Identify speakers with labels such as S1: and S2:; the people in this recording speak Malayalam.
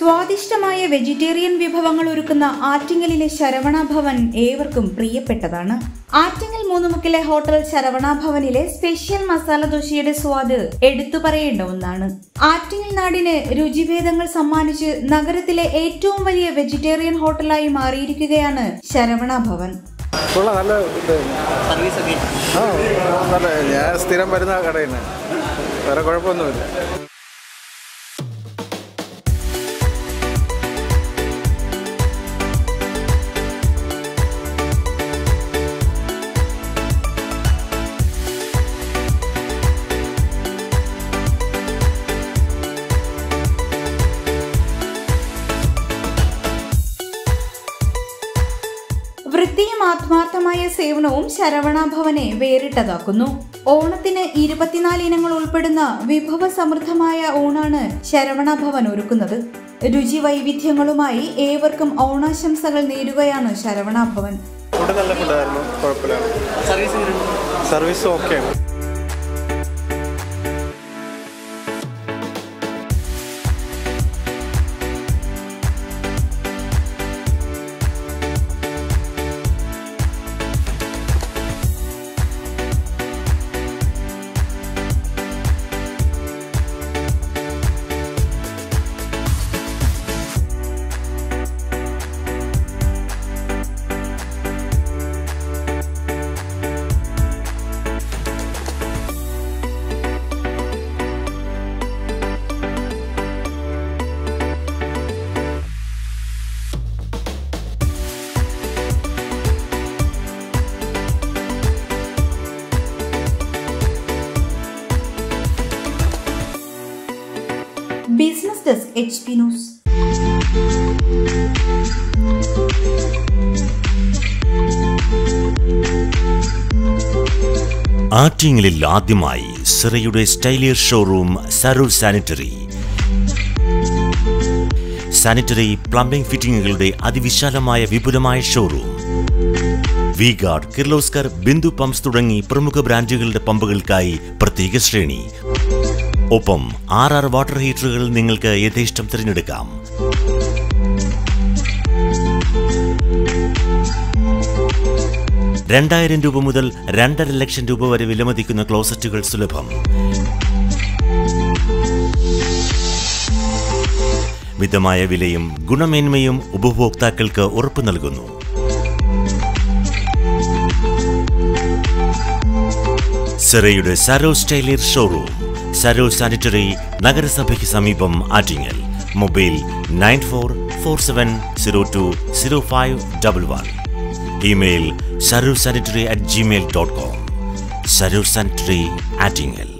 S1: സ്വാദിഷ്ടമായ വെജിറ്റേറിയൻ വിഭവങ്ങൾ ഒരുക്കുന്ന ആറ്റിങ്ങലിലെ ശരവണ ഭവൻ ഏവർക്കും പ്രിയപ്പെട്ടതാണ് ആറ്റിങ്ങൽ മൂന്നുമുക്കിലെ ഹോട്ടൽ ശരവണ ഭവനിലെ സ്പെഷ്യൽ മസാല ദോശയുടെ സ്വാദ് എടുത്തു പറയേണ്ട ഒന്നാണ് ആറ്റിങ്ങൽ നാടിന് രുചിഭേദങ്ങൾ സമ്മാനിച്ച് നഗരത്തിലെ ഏറ്റവും വലിയ വെജിറ്റേറിയൻ ഹോട്ടലായി മാറിയിരിക്കുകയാണ് ശരവണ ഭവൻ
S2: കൊള്ളാം നല്ല ഇത്
S3: സർവീസ് ഒക്കെ
S2: ആ നല്ല ഞാൻ സ്ഥിരം വരുന്ന കടയിൽ നിന്ന് വേറെ കുഴപ്പമൊന്നുമില്ല
S1: വൃത്തിയും ആത്മാർത്ഥമായ സേവനവും ശരവണ ഭവനെ വേറിട്ടതാക്കുന്നു ഓണത്തിന് ഇരുപത്തിനാല് ഇനങ്ങൾ ഉൾപ്പെടുന്ന വിഭവ സമൃദ്ധമായ ഊണാണ് ശരവണ ഭവൻ ഒരുക്കുന്നത് രുചി വൈവിധ്യങ്ങളുമായി ഏവർക്കും ഓണാശംസകൾ നേരുകയാണ് ശരവണ ഭവൻ
S2: ഫുഡ് നല്ല ഫുഡായിരുന്നു കുഴപ്പമില്ല
S3: സർവീസ് എങ്ങനെയുണ്ട്
S2: സർവീസ് ഓക്കെയാണ്
S1: business desk H P news
S4: ആറ്റിങ്ങലിൽ ആദ്യമായി സിറയുടെ സ്റ്റൈലിയർ ഷോറൂം സരൂർ സാനിറ്ററി സാനിറ്ററി പ്ലംബിംഗ് ഫിറ്റിംഗുകളുടെ അതിവിശാലമായ വിപുലമായ showroom V Guard Kirloskar Bindu pumps തുടങ്ങി പ്രമുഖ ബ്രാൻഡുകളുടെ പമ്പുകൾക്കായി പ്രത്യേക ശ്രേണി ഒപ്പം ആർ ആർ വാട്ടർ ഹീറ്ററുകൾ നിങ്ങൾക്ക് യഥേഷ്ടം തിരഞ്ഞെടുക്കാം രണ്ടായിരം രൂപ മുതൽ രണ്ടര ലക്ഷം രൂപ വരെ വിലമതിക്കുന്ന ക്ലോസറ്റുകൾ സുലഭം മിതമായ വിലയും ഗുണമേന്മയും ഉപഭോക്താക്കൾക്ക് ഉറപ്പു നൽകുന്നു സെറയുടെ സരോ സ്റ്റൈലിയർ ഷോറൂം സരോ സാനിറ്ററി നഗരസഭയ്ക്ക് സമീപം Attingal mobile nine four four seven zero two zero five double one email Saro sanitary at Gmail dot com Saro sanitary Attingal